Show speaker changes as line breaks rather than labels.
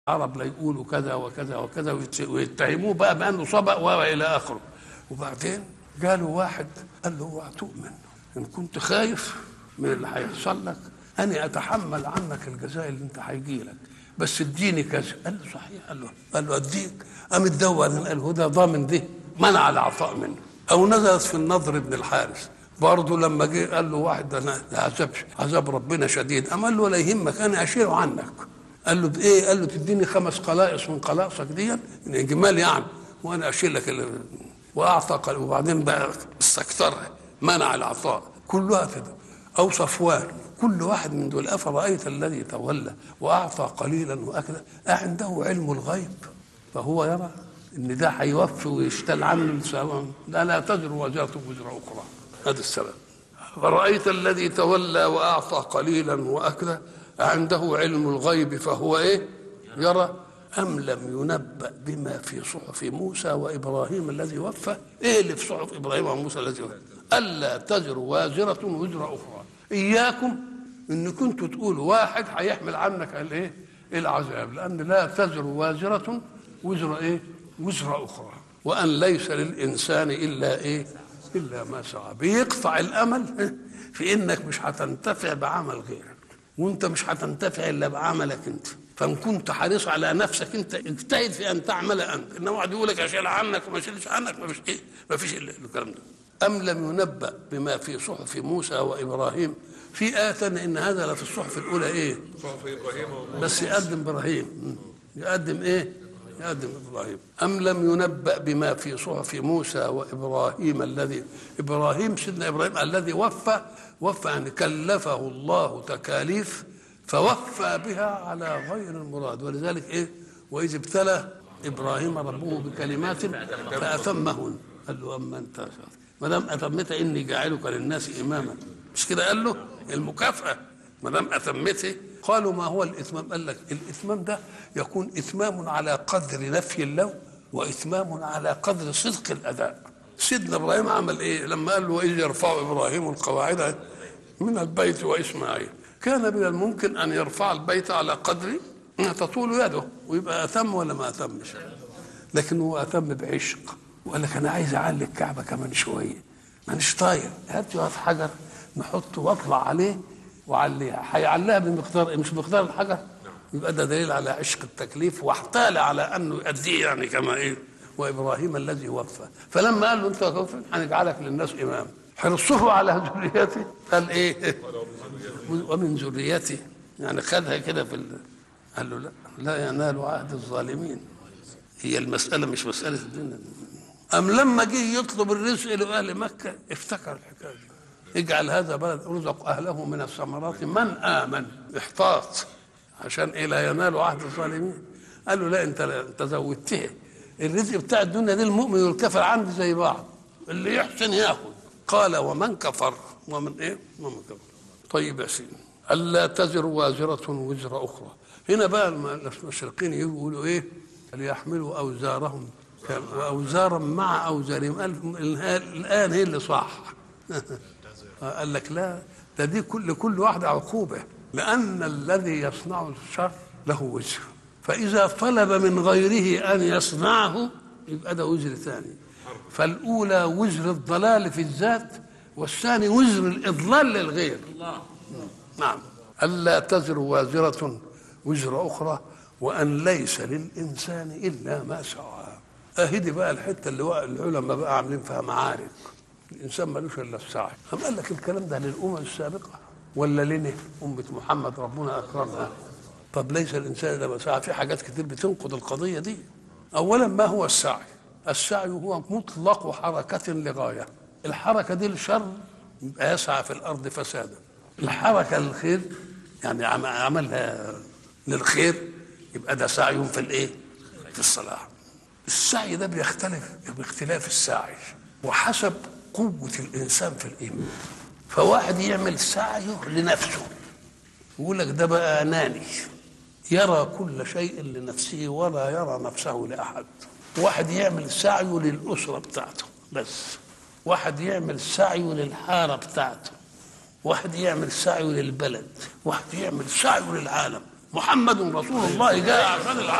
العرب لا يقولوا كذا وكذا وكذا ويت- ويتهموه بقى بانه سبق والى اخره وبعدين قالوا واحد قال له اوعى تؤمن ان كنت خايف من اللي هيحصل لك انا اتحمل عنك الجزاء اللي انت هيجي لك بس اديني كذا قال له صحيح قال له قال له اديك قام اتدور قال له ده ضامن ده منع العطاء منه او نزلت في النضر بن الحارث برضه لما جه قال له واحد ده انا ده عذاب عذاب ربنا شديد قام قال له ولا يهمك انا اشيله عنك قال له بايه؟ قال له تديني خمس قلائص من قلائصك دي من جمال يعني وانا اشيل لك ال- واعطى قل- وبعدين بقى استكثرها منع العطاء كلها كده او صفوان كل واحد من دول افرايت الذي تولى واعطى قليلا واكدا اعنده علم الغيب فهو يرى ان ده هيوفي ويشتل عنه سواء لا لا تزر وزاره وزر اخرى هذا السبب فرأيت الذي تولى وأعطى قليلا وأكله عنده علم الغيب فهو إيه يرى أم لم ينبأ بما في صحف موسى وإبراهيم الذي وفى إيه اللي في صحف إبراهيم وموسى الذي وفى ألا تزر وازرة وزر أخرى إياكم إن كنتوا تقولوا واحد هيحمل عنك الإيه العذاب لأن لا تزر وازرة وزر إيه وزر أخرى وأن ليس للإنسان إلا إيه إلا ما سعى بيقطع الأمل في إنك مش هتنتفع بعمل غيرك وأنت مش هتنتفع إلا بعملك أنت فإن كنت حريص على نفسك أنت اجتهد في أن تعمل أنت إنما واحد يقول لك أشيل عنك وما أشيلش عنك ما فيش إيه ما فيش إلا الكلام ده أم لم ينبأ بما في صحف موسى وإبراهيم في آية تانية إن هذا لفي الصحف الأولى إيه
صحف ابراهيم وموسى
بس يقدم إبراهيم يقدم إيه يقدم ابراهيم ام لم ينبأ بما في صحف موسى وابراهيم الذي ابراهيم سيدنا ابراهيم الذي وفى وفى يعني كلفه الله تكاليف فوفى بها على غير المراد ولذلك ايه واذ ابتلى ابراهيم ربه بكلمات فاتمهن قال له اما انت ما دام اتمت اني جاعلك للناس اماما مش كده قال له المكافاه ما دام اتمته قالوا ما هو الاتمام قال لك الاتمام ده يكون اتمام على قدر نفي اللوم واتمام على قدر صدق الاداء سيدنا ابراهيم عمل ايه لما قال له واذ يرفع ابراهيم القواعد من البيت واسماعيل كان من الممكن ان يرفع البيت على قدر ما تطول يده ويبقى اتم ولا ما اتمش لكن هو اتم بعشق وقال لك انا عايز اعلي الكعبه كمان شويه مانيش طاير هات هات حجر نحطه واطلع عليه وعليها هيعليها بمقدار إيه؟ مش مقدار الحجر يبقى ده دليل على عشق التكليف واحتال على انه يؤديه يعني كما ايه وابراهيم الذي وفى فلما قال له انت وفى هنجعلك للناس امام حرصه على ذريته قال ايه ومن ذريته يعني خدها كده في ال... قال له لا لا ينال عهد الظالمين هي المسألة مش مسألة الدنيا أم لما جه يطلب الرزق لأهل مكة افتكر الحكاية دي اجعل هذا بلد ارزق أهله من الثمرات من آمن احتاط عشان إيه لا ينال عهد الظالمين قال له لا أنت أنت زودته الرزق بتاع الدنيا دي المؤمن والكافر عندي زي بعض اللي يحسن ياخد قال ومن كفر ومن ايه ومن كفر طيب يا سيدي الا تزر وازره وزر اخرى هنا بقى المشرقين يقولوا ايه ليحملوا اوزارهم واوزارا مع اوزارهم قال الان هي اللي صح قال لك لا ده دي كل كل واحده عقوبه لان الذي يصنع الشر له وزر فاذا طلب من غيره ان يصنعه يبقى ده وزر ثاني فالاولى وزر الضلال في الذات والثاني وزر الاضلال للغير الله نعم الا تزر وازره وزر اخرى وان ليس للانسان الا ما سعى اهدي بقى الحته اللي وقع العلماء بقى عاملين فيها معارك الانسان ملوش الا السعي أم قال لك الكلام ده للامم السابقه ولا لنا امه محمد ربنا اكرمها طب ليس الانسان الا ما سعى في حاجات كتير بتنقض القضيه دي اولا ما هو السعي السعي هو مطلق حركه لغايه الحركه دي الشر يبقى يسعى في الارض فسادا الحركه للخير يعني عملها للخير يبقى ده سعي في الايه في الصلاح السعي ده بيختلف باختلاف السعي وحسب قوة الإنسان في الإيمان فواحد يعمل سعيه لنفسه يقول لك ده بقى أناني يرى كل شيء لنفسه ولا يرى نفسه لأحد واحد يعمل سعيه للأسرة بتاعته بس واحد يعمل سعيه للحارة بتاعته واحد يعمل سعيه للبلد واحد يعمل سعيه للعالم محمد رسول الله جاء عشان العالم